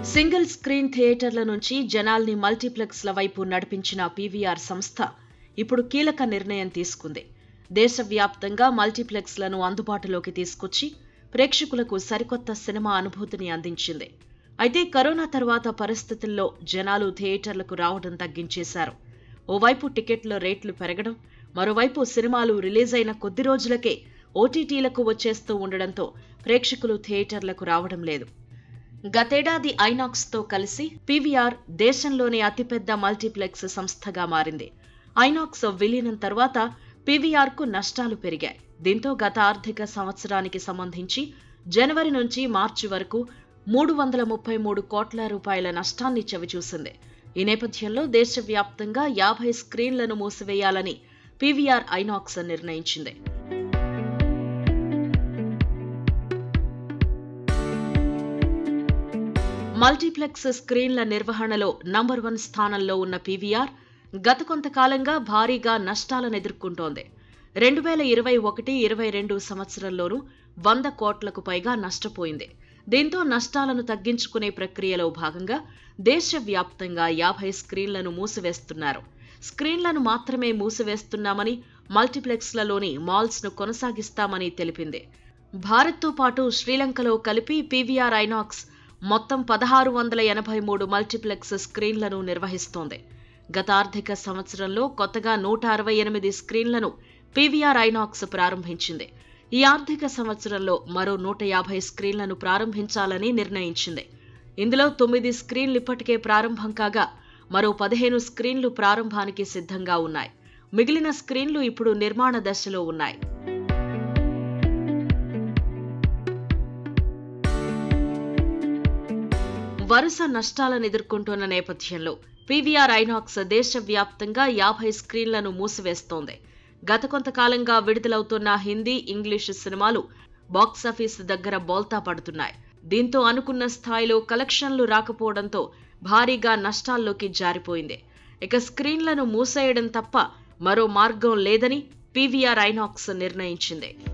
single screen థియేటర్ల నుంచి జనాల్ని మల్టీప్లెక్స్ల వైపు నడిపించిన పీవీఆర్ సంస్థ ఇప్పుడు కీలక నిర్ణయం తీసుకుంది దేశవ్యాప్తంగా మల్టీప్లెక్స్లను అందుబాటులోకి తీసుకొచ్చి ప్రేక్షకులకు సరికొత్త సినిమా అనుభూతిని అందించింది అయితే కరోనా తర్వాత పరిస్థితుల్లో జనాలు థియేటర్లకు రావడం తగ్గించేశారు ఓవైపు టికెట్ల రేట్లు పెరగడం మరోవైపు సినిమాలు రిలీజ్ అయిన కొద్ది రోజులకే ఓటీటీలకు వచ్చేస్తూ ఉండడంతో ప్రేక్షకులు థియేటర్లకు రావడం లేదు గతేడాది ఐనాక్స్ తో కలిసి పీవీఆర్ దేశంలోనే అతిపెద్ద మల్టీప్లెక్స్ సంస్థగా మారింది ఐనాక్స్ విలీనం తర్వాత పీవీఆర్ కు నష్టాలు పెరిగాయి దీంతో గత ఆర్థిక సంవత్సరానికి సంబంధించి జనవరి నుంచి మార్చి వరకు మూడు వందల ముప్పై మూడు కోట్ల రూపాయల నష్టాన్ని చవిచూసింది ఈ నేపథ్యంలో దేశవ్యాప్తంగా యాభై స్క్రీన్లను మూసివేయాలని పీవీఆర్ ఐనాక్స్ నిర్ణయించింది మల్టీప్లెక్స్ స్క్రీన్ల నిర్వహణలో నంబర్ వన్ స్థానంలో ఉన్న పీవీఆర్ గత కొంతకాలంగా భారీగా నష్టాలను ఎదుర్కొంటోంది రెండు వేల ఇరవై ఒకటి ఇరవై రెండు సంవత్సరంలోనూ వంద కోట్లకు పైగా నష్టపోయింది దీంతో నష్టాలను తగ్గించుకునే ప్రక్రియలో భాగంగా దేశవ్యాప్తంగా యాభై స్క్రీన్లను మూసివేస్తున్నారు స్క్రీన్లను మాత్రమే మూసివేస్తున్నామని మల్టీప్లెక్స్లలోని మాల్స్ను కొనసాగిస్తామని తెలిపింది భారత్తో పాటు శ్రీలంకలో కలిపి పీవీఆర్ ఐనాక్స్ మొత్తం పదహారు వందల ఎనభై మూడు మల్టీప్లెక్స్ స్క్రీన్లను నిర్వహిస్తోంది గత ఆర్థిక సంవత్సరంలో కొత్తగా నూట అరవై ఎనిమిది స్క్రీన్లను పీవీఆర్ ఐనాక్స్ ప్రారంభించింది ఈ ఆర్థిక సంవత్సరంలో మరో నూట యాభై స్క్రీన్లను ప్రారంభించాలని నిర్ణయించింది ఇందులో తొమ్మిది స్క్రీన్లు ఇప్పటికే ప్రారంభం కాగా మరో పదిహేను స్క్రీన్లు ప్రారంభానికి సిద్ధంగా ఉన్నాయి మిగిలిన స్క్రీన్లు ఇప్పుడు నిర్మాణ దశలో ఉన్నాయి వరుస నష్టాలను ఎదుర్కొంటున్న నేపథ్యంలో పీవీఆర్ ఐనాక్స్ దేశవ్యాప్తంగా యాభై స్క్రీన్లను మూసివేస్తోంది గత కొంతకాలంగా విడుదలవుతున్న హిందీ ఇంగ్లీష్ సినిమాలు బాక్సాఫీస్ దగ్గర బోల్తా పడుతున్నాయి దీంతో అనుకున్న స్థాయిలో కలెక్షన్లు రాకపోవడంతో భారీగా నష్టాల్లోకి జారిపోయింది ఇక స్క్రీన్లను మూసేయడం తప్ప మరో మార్గం లేదని పీవీఆర్ ఐనాక్స్ నిర్ణయించింది